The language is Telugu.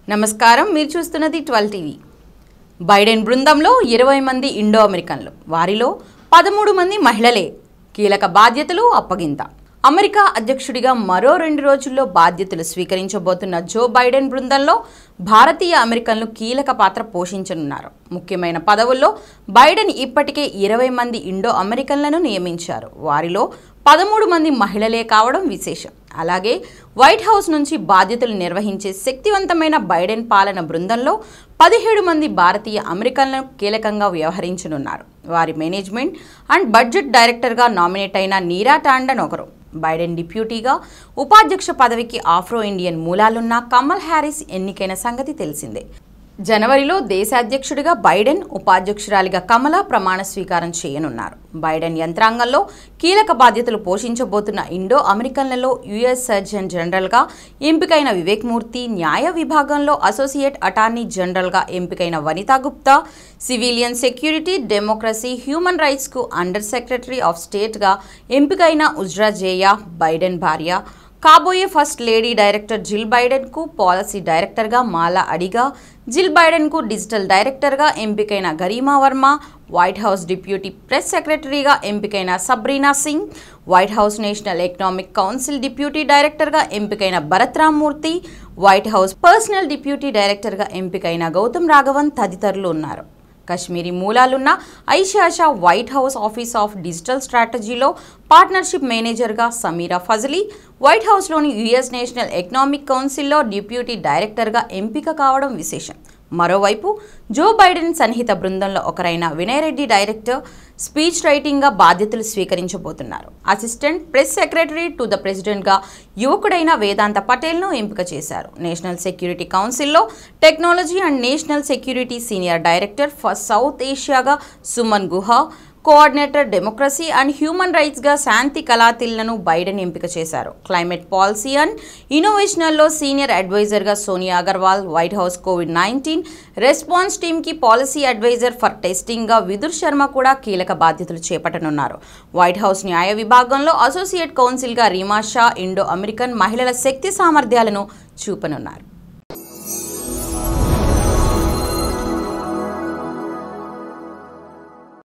నమస్కారం మీరు చూస్తున్నది ట్వెల్వ్ టీవీ బైడెన్ బృందంలో ఇరవై మంది ఇండో అమెరికన్లు వారిలో పదమూడు మంది మహిళలే కీలక బాధ్యతలు అప్పగింత అమెరికా అధ్యక్షుడిగా మరో రెండు రోజుల్లో బాధ్యతలు స్వీకరించబోతున్న జో బైడెన్ బృందంలో భారతీయ అమెరికన్లు కీలక పాత్ర పోషించనున్నారు ముఖ్యమైన పదవుల్లో బైడెన్ ఇప్పటికే ఇరవై మంది ఇండో అమెరికన్లను నియమించారు వారిలో పదమూడు మంది మహిళలే కావడం విశేషం అలాగే వైట్ హౌస్ నుంచి బాధ్యతలు నిర్వహించే శక్తివంతమైన బైడెన్ పాలన బృందంలో పదిహేడు మంది భారతీయ అమెరికన్లను కీలకంగా వ్యవహరించనున్నారు వారి మేనేజ్మెంట్ అండ్ బడ్జెట్ డైరెక్టర్గా నామినేట్ అయిన నీరా టాండన్ ఒకరు బైడెన్ డిప్యూటీగా ఉపాధ్యక్ష పదవికి ఆఫ్రో ఇండియన్ మూలాలున్న కమల్ హ్యారిస్ ఎన్నికైన సంగతి తెలిసిందే జనవరిలో దేశ అధ్యక్షుడిగా బైడెన్ ఉపాధ్యక్షురాలిగా కమల ప్రమాణ స్వీకారం చేయనున్నారు బైడెన్ యంత్రాంగంలో కీలక బాధ్యతలు పోషించబోతున్న ఇండో అమెరికన్లలో యుఎస్ సర్జన్ జనరల్గా ఎంపికైన వివేక్ మూర్తి న్యాయ విభాగంలో అసోసియేట్ అటార్నీ జనరల్గా ఎంపికైన Vanita Gupta civilian security democracy human రైట్స్కు అండర్ సెక్రటరీ ఆఫ్ స్టేట్గా ఎంపికైన ఉజ్రా జేయా బైడెన్ భార్య కాబోయే ఫస్ట్ లేడీ డైరెక్టర్ జిల్ బైడెన్కు పాలసీ డైరెక్టర్గా మాలా అడిగా జిల్ బైడెన్కు డిజిటల్ డైరెక్టర్గా ఎంపికైన Garima Varma White House deputy press సెక్రటరీగా ఎంపికైన Sabrina Singh White House National Economic Council deputy డైరెక్టర్గా ఎంపికైన Bharat Ramamurthy White House Personnel deputy డైరెక్టర్గా ఎంపికైన గౌతమ్ రాఘవన్ తదితరులు ఉన్నారు కశ్మీరీ మూలాలున్న Aisha Shah White House Office of Digital స్ట్రాటజీలో పార్ట్నర్షిప్ మేనేజర్గా సమీరా ఫజలీ వైట్ హౌస్లోని యుఎస్ నేషనల్ ఎకనామిక్ కౌన్సిల్లో డిప్యూటీ డైరెక్టర్గా ఎంపిక కావడం విశేషం మరోవైపు జో బైడెన్ సన్నిహిత బృందంలో ఒకరైన వినయ్ రెడ్డి డైరెక్టర్ స్పీచ్ రైటింగ్గా బాధ్యతలు స్వీకరించబోతున్నారు assistant press secretary to the ప్రెసిడెంట్గా యువకుడైన వేదాంత పటేల్ను ఎంపిక చేశారు నేషనల్ సెక్యూరిటీ కౌన్సిల్లో technology and national security senior director for south ఏషియాగా Suman Guha coordinator democracy and human రైట్స్గా శాంతి కళాతిల్లను బైడెన్ ఎంపిక చేశారు క్లైమేట్ పాలసీ అండ్ ఇన్నోవేషనల్లో సీనియర్ అడ్వైజర్గా Sonia Agarwal white house covid nineteen response టీమ్కి పాలసీ అడ్వైజర్ ఫర్ టెస్టింగ్గా విదుర్ శర్మ కూడా కీలక బాధ్యతలు చేపట్టనున్నారు వైట్ హౌస్ న్యాయ విభాగంలో అసోసియేట్ కౌన్సిల్గా రీమా షా ఇండో అమెరికన్ మహిళల శక్తి సామర్థ్యాలను చూపనున్నారు